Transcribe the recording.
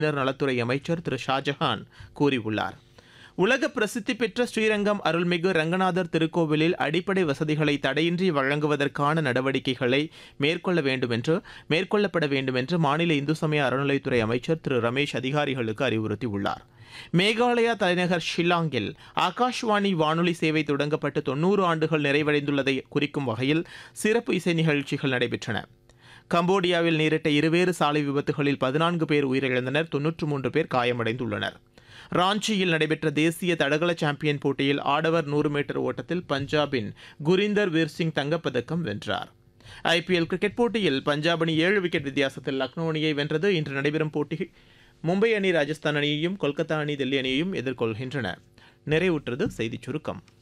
நலத்துறை அமைச்சர் திரு ஷாஜஹான் கூறியுள்ளார் உலக பிரசித்தி பெற்ற ஸ்ரீரங்கம் அருள்மிகு ரங்கநாதர் திருக்கோவிலில் அடிப்படை வசதிகளை தடையின்றி வழங்குவதற்கான நடவடிக்கைகளை மேற்கொள்ள வேண்டும் என்று மேற்கொள்ளப்பட வேண்டும் என்று மாநில இந்து சமய அறநிலைத்துறை அமைச்சர் திரு ரமேஷ் அதிகாரிகளுக்கு அறிவுறுத்தியுள்ளார் மேகாலயா தலைநகர் ஷில்லாங்கில் ஆகாஷ்வாணி வானொலி சேவை தொடங்கப்பட்டு தொன்னூறு ஆண்டுகள் நிறைவடைந்துள்ளதை குறிக்கும் வகையில் சிறப்பு இசை நிகழ்ச்சிகள் நடைபெற்றன கம்போடியாவில் நேரிட்ட இருவேறு சாலை விபத்துகளில் பதினான்கு பேர் உயிரிழந்தனர் தொன்னூற்று மூன்று பேர் காயமடைந்துள்ளனர் ராஞ்சியில் நடைபெற்ற தேசிய தடகள சாம்பியன் போட்டியில் ஆடவர் நூறு மீட்டர் ஓட்டத்தில் பஞ்சாபின் குரிந்தர் வீர் சிங் தங்கப்பதக்கம் வென்றார் ஐபிஎல் கிரிக்கெட் போட்டியில் பஞ்சாப் அணி ஏழு விக்கெட் வித்தியாசத்தில் லக்னோ அணியை வென்றது இன்று நடைபெறும் போட்டி மும்பை அணி ராஜஸ்தான் அணியையும் கொல்கத்தா அணி டெல்லி அணியையும் எதிர்கொள்கின்றன நிறைவுற்றது செய்திச் சுருக்கம்